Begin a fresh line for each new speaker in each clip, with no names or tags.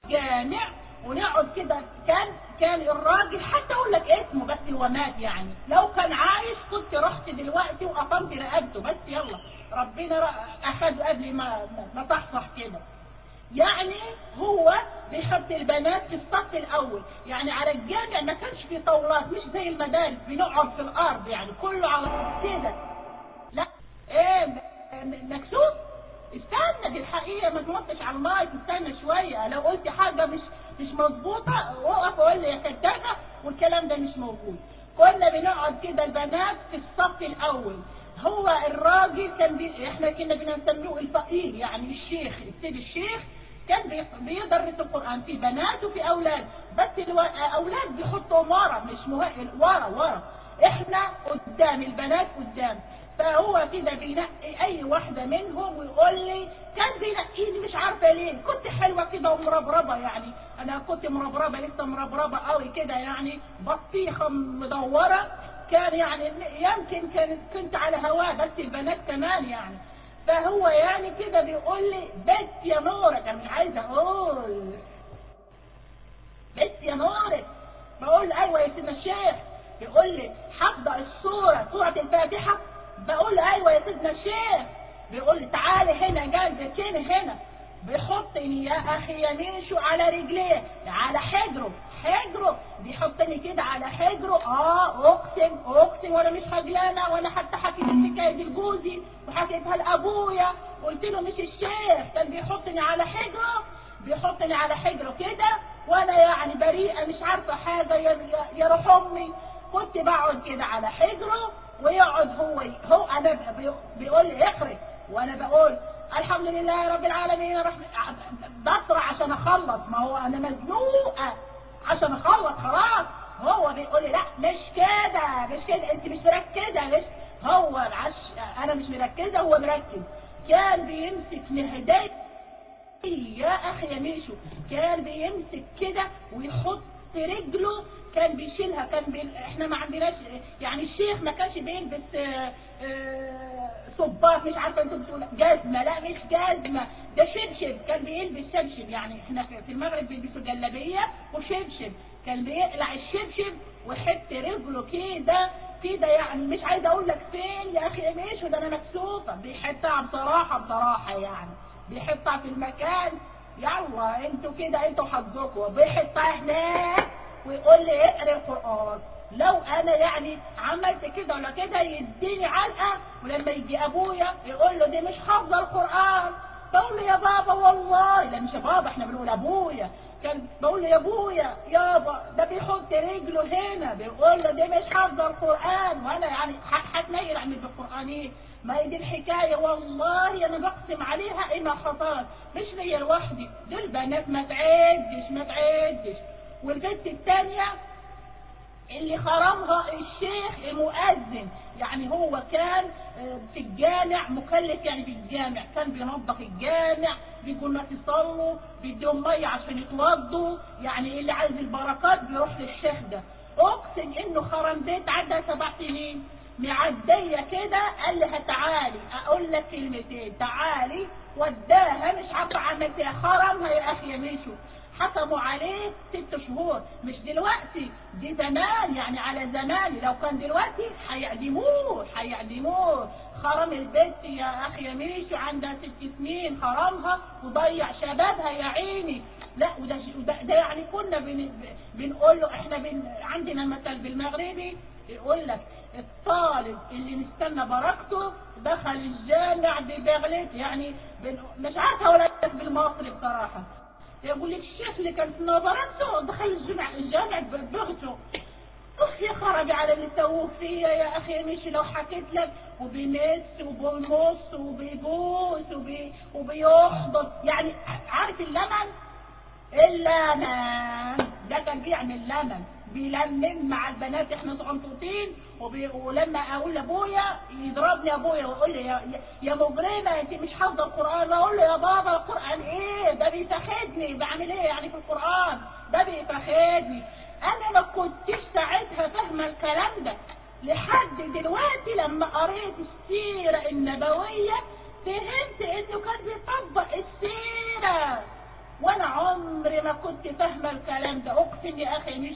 جامع ونقعد كده كان كان الراجل حتى اقول لك اسمه بس هو مات يعني لو كان عايش كنت رحت دلوقتي وقطمت رقبته بس يلا ربنا اخذ قبل ما ما تصحصح كده يعني هو بيحط البنات في الصف الاول يعني على الجامع ما كانش في طاولات مش زي المدارس بنقعد في الارض يعني كله على كده لا ايه مكسوف استنى دي الحقيقه ما تنطش على المايك استنى شويه لو قلت حاجه مش مش مظبوطه وقف وقول لي يا كدابه والكلام ده مش موجود كنا بنقعد كده البنات في الصف الاول هو الراجل كان بي... احنا كنا بنسميه الفقيه يعني الشيخ السيد الشيخ كان بي... بيدرس القرآن في بنات وفي أولاد بس الو... أولاد بيحطوا ورا مش مه... ورا ورا احنا قدام البنات قدام فهو كده بينقي اي واحدة منهم ويقول لي كان بينقيني مش عارفة ليه كنت حلوة كده ومربربة يعني انا كنت مربربة لسه مربربة قوي كده يعني بطيخة مدورة كان يعني يمكن كان كنت على هواه بس البنات كمان يعني فهو يعني كده بيقول لي بس يا نورك انا مش عايزه اقول بس يا نورك بقول له ايوه يا سيدنا الشيخ بيقول لي حافظه السوره سوره الفاتحه بقول له ايوه يا سيدنا الشيخ بيقول لي تعالي هنا جنبتين هنا بيحطني يا اخي يمينشو على رجليه على حجره حجره بيحطني كده على حجره اه اقسم اقسم وانا مش هجلانه وانا حتى حكيت الحكايه دي لجوزي وحكيتها لابويا قلت له مش الشيخ كان بيحطني على حجره بيحطني على حجره كده وانا يعني بريئه مش عارفه حاجه يا, يا روح امي كنت بقعد كده على حجره ويقعد هو هو انا بيقول لي اخرج وانا بقول الحمد لله رب العالمين رحمة بسرع عشان اخلص ما هو انا مزنوقه عشان اخلص خلاص هو بيقول لي لا مش كده مش كده انت مش مركزه مش هو العش انا مش مركزه هو مركز كان بيمسك نهدي يا اخي يا ميشو كان بيمسك كده ويحط رجله كان بيشيلها كان بي... احنا ما عندناش يعني الشيخ ما كانش بيلبس آه آه صباط مش عارفه انتوا بتقولوا جزمه لا مش جزمه ده شبشب كان بيلبس شبشب يعني احنا في المغرب بيلبسوا جلابيه وشبشب كان بيقلع الشبشب ويحط رجله كده كده يعني مش عايزه اقول لك فين يا اخي مش وده انا مكسوفه بيحطها بصراحه بصراحه يعني بيحطها في المكان يلا انتوا كده انتوا حظكم بيحطها هناك ويقول لي اقرا القران لو انا يعني عملت كده ولا كده يديني علقه ولما يجي ابويا يقول له دي مش حافظه القران بقول له يا بابا والله لا مش يا بابا احنا بنقول ابويا كان بقول له يا ابويا يابا ده بيحط رجله هنا بيقول له دي مش حافظه القران وانا يعني هتنيل عن القران ايه ما هي دي الحكايه والله انا بقسم عليها انها خطر مش ليا لوحدي دول بنات ما تعدش ما تعدش والبنت الثانيه اللي خرمها الشيخ المؤذن يعني هو كان في الجامع مكلف يعني في الجامع كان بينظف الجامع بيقول الناس يصلوا بيديهم ميه عشان يتوضوا يعني اللي عايز البركات بيروح للشيخ ده اقسم انه خرم بيت عدى سبع سنين معديه كده قال لها تعالي اقول لك كلمتين تعالي وداها مش عارفه عملت ايه خرمها يا اخي يا ميشو حكموا عليه ست شهور مش دلوقتي دي زمان يعني على زمان لو كان دلوقتي هيعدموه هيعدموه خرم البنت يا اخي يا ميشو عندها ست سنين خرمها وضيع شبابها يا عيني لا وده, وده ده يعني كنا بن بنقول له احنا بن عندنا مثل بالمغربي يقول لك الطالب اللي نستنى بركته دخل الجامع ببغلته يعني مش عارفه ولا بالمصري بصراحه يقول لك الشيخ اللي كان في نظرته دخل الجامع الجامع ببغته اخ يا خرابي على اللي سووه فيا يا اخي مش لو حكيت لك وبيمس وبيمص وبيبوس وبي وبيحضن يعني عارف اللمن اللمن ده كان بيعمل لمن بيلمم مع البنات احنا صغنطوطين وبي... ولما اقول لابويا يضربني ابويا ويقول لي يا, يا مجرمه انت مش حافظه القران اقول له يا بابا القران ايه ده بيفخدني بعمل ايه يعني في القران ده بيفخدني انا ما كنتش ساعتها فاهمه الكلام ده لحد دلوقتي لما قريت السيره النبويه فهمت انه كان بيطبق السيره وانا عمري ما كنت فاهمه الكلام ده اقسم يا اخي مش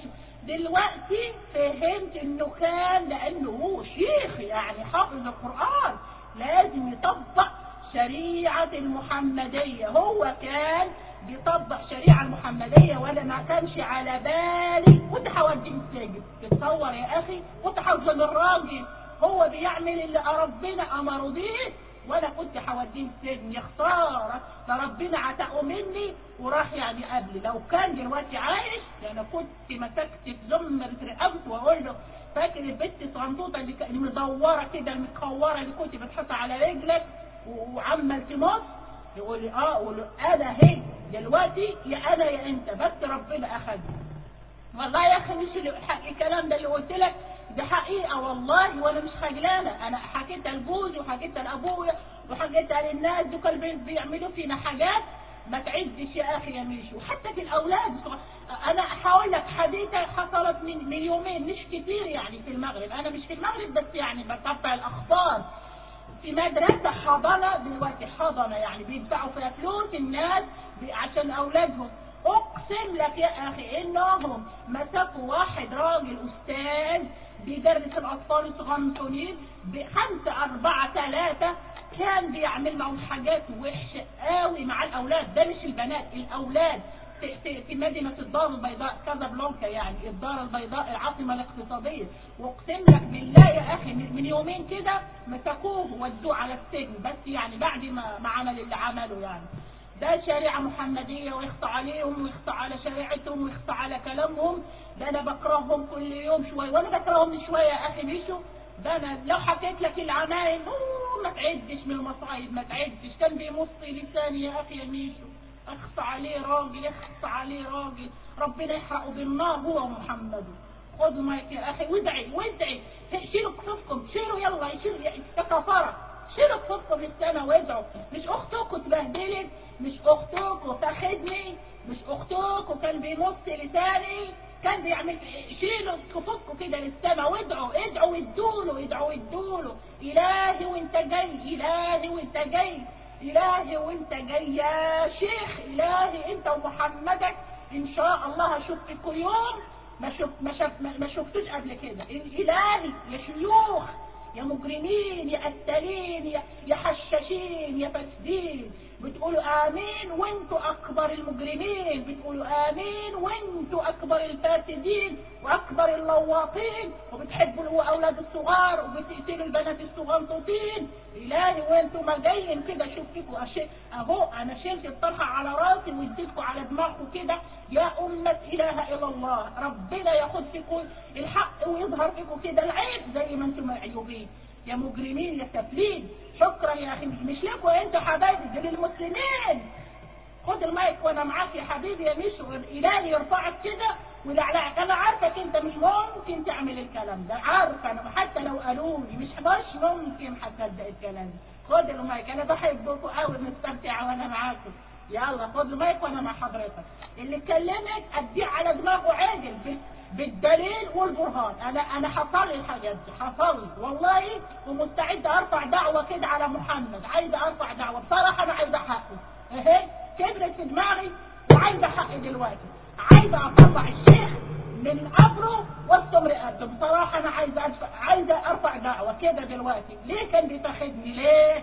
دلوقتي فهمت انه كان لانه هو شيخ يعني حافظ القران لازم يطبق شريعه المحمديه هو كان بيطبق شريعه المحمديه وانا ما كانش على بالي كنت هوديه السجن تتصور يا اخي كنت هظلم الراجل هو بيعمل اللي ربنا امره بيه وانا كنت هوديه السجن يا خساره ده ربنا عتقه مني وراح يعني قبلي لو كان دلوقتي عايش انا كنت مسكت في زمر في رقبته واقول له فاكر البت الصغنطوطه اللي كانت مدوره كده المتكوره اللي كنت بتحطها على رجلك وعمال تمص يقول لي اه اقول له انا هي دلوقتي يا انا يا انت بس ربنا اخذني والله يا اخي مش الكلام ده اللي قلت لك ده حقيقة والله وانا مش خجلانة انا حكيتها لجوزي وحكيتها لابويا وحكيتها للناس دول كانوا بيعملوا فينا حاجات ما تعدش يا اخي يا ميشو وحتى في الاولاد انا هقول لك حديثة حصلت من, من يومين مش كتير يعني في المغرب انا مش في المغرب بس يعني بتابع الاخبار في مدرسة حضانة دلوقتي حضانة يعني بيدفعوا فيها فلوس الناس عشان اولادهم اقسم لك يا اخي انهم مسكوا واحد راجل استاذ بيدرس الاطفال الصغنطونين بخمسة اربعة ثلاثة كان بيعمل معهم حاجات وحشة قوي مع الاولاد ده مش البنات الاولاد في, في, في مدينة الدار البيضاء كازابلانكا يعني الدار البيضاء العاصمة الاقتصادية واقسم لك بالله يا اخي من يومين كده مسكوه ودوه على السجن بس يعني بعد ما, ما عمل اللي عمله يعني ده شريعة محمدية ويخطى عليهم ويخطى على شريعتهم ويخطى على كلامهم ده انا بكرههم كل يوم شوية وانا بكرههم من شوية يا اخي ميشو ده انا لو حكيت لك العمايل اوه ما تعدش من المصايب ما تعدش كان بيمص لساني يا اخي يا ميشو اخص عليه راجل اخص عليه راجل ربنا يحرقه بالنار هو ومحمد خذوا مايك يا اخي وادعي وادعي شيلوا كفوفكم شيلوا يلا شيلوا يا كفاره شيلوا كفوفكم للسما وادعوا مش اختكم اتبهدلت مش اختكم تاخدني مش اختكم كان بيمص لساني كان بيعمل شيلوا كفوفكم كده للسما وادعوا ادعوا وادوله ادعوا وادوله الهي وانت جاي الهي وانت جاي الهي وانت جاي يا شيخ الهي انت ومحمدك ان شاء الله هشوفكم يوم ما شوف ما شوف ما شفتوش قبل كده الهي يا شيوخ يا مجرمين يا قتالين يا يا حشاشين يا فاسدين بتقولوا امين وانتوا اكبر المجرمين بتقولوا امين وانتوا اكبر الفاسدين واكبر اللواطين وبتحبوا الاولاد الصغار وبتقتلوا البنات الصغنطوطين الهي وانتوا ما جايين كده شوف فيكم أشي... اهو انا شلت الطرحه على راسي واديتكم على دماغكم كده يا امه اله الا الله ربنا ياخد فيكم الحق ويظهر فيكم كده العيب زي ما انتم معيوبين يا مجرمين يا سافلين شكرا يا اخي مش لكم انتوا حبايبي دي للمسلمين خد المايك وانا معاك يا حبيبي يا مش الهي يرفعك كده ويلعلعك انا عارفك انت مش ممكن تعمل الكلام ده عارف انا حتى لو قالوا لي مش مش ممكن هتصدق الكلام ده خد المايك انا بحبكم قوي مستمتعه وانا معاكم يلا خد المايك وانا مع حضرتك اللي كلمك اديه على دماغه عادل بالدليل والبرهان انا انا حصل لي الحاجات دي حصل لي والله ومستعد ارفع دعوه كده على محمد عايزه ارفع دعوه بصراحه انا عايزه حقي اهي كبرت في دماغي وعايزه حقي دلوقتي عايزه اطلع الشيخ من قبره وسط رقبته بصراحه انا عايزه أدفع عايزه ارفع دعوه كده دلوقتي ليه كان بيتاخدني ليه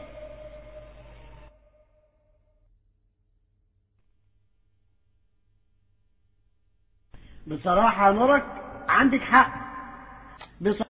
بصراحة نورك عندك حق بصراحة